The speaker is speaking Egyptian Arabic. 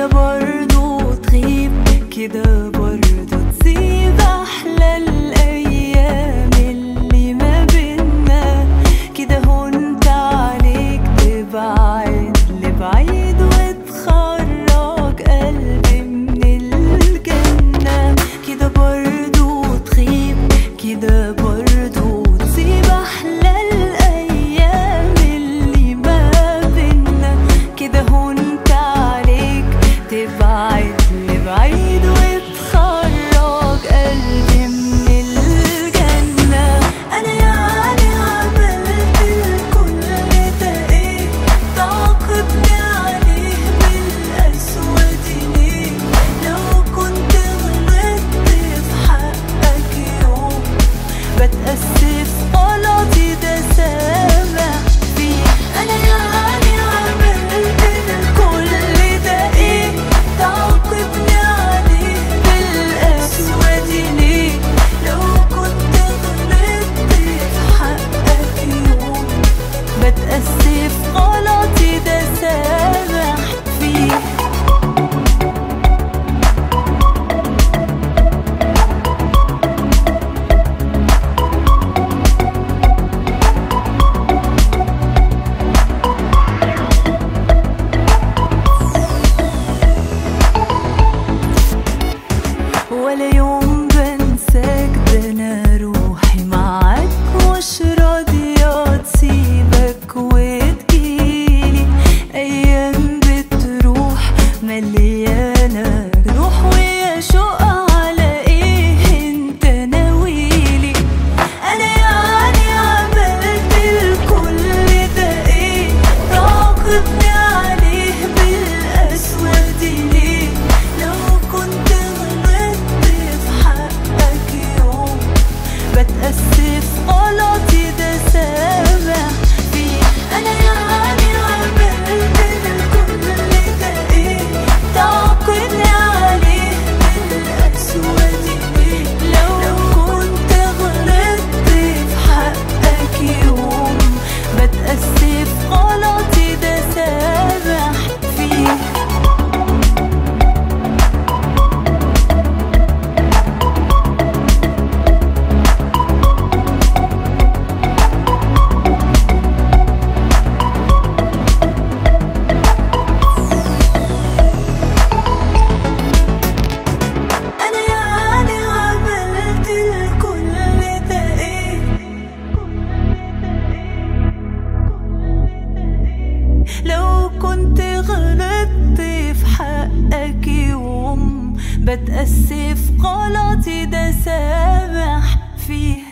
كده برضو تغيب كده برضو تسيب أحلى الأيام اللي ما بينا كده هونت عليك تبعد لبعيد وتخرج قلبي من الجنة كده برضو تغيب كده برضو تسيب أحلى الأيام اللي ما بينا كده هونت عليك تبعد لبعيد وتخرج قلبي من الجنة أنا يعني عملت الكل ده إيه تعاقبني عليه بالأسود ليه لو كنت غلطت في حقك يوم بتأسف غلطي ده سامح فيه أنا يعني عملت الكل ده إيه تعاقبني عليه بالأسود ليه لو كنت غلطت في حقك يوم بتأسف غلطي ده سامح فيه ولا يوم بنساك ده انا روحي معاك مش راضية تسيبك وتجيلي ايام بتروح مليانة جروح ويا شوق على ايه انت ناويلي انا يعني عملت الكل ده ايه تعاقبني عليه بالاسود ليه لو كنت غلطت في حقك يوم بتأسف غلطي ده سامح فيه أنا يعني عملت الكل ده إيه تعاقبني عليه بالأسود ليه لو كنت غلطت في حقك يوم بتأسف غلطي ده سامح فيه أنا يعني عملت الكل ده إيه لو كنت غلطت في حقك يوم بتأسف غلطي ده سامح فيه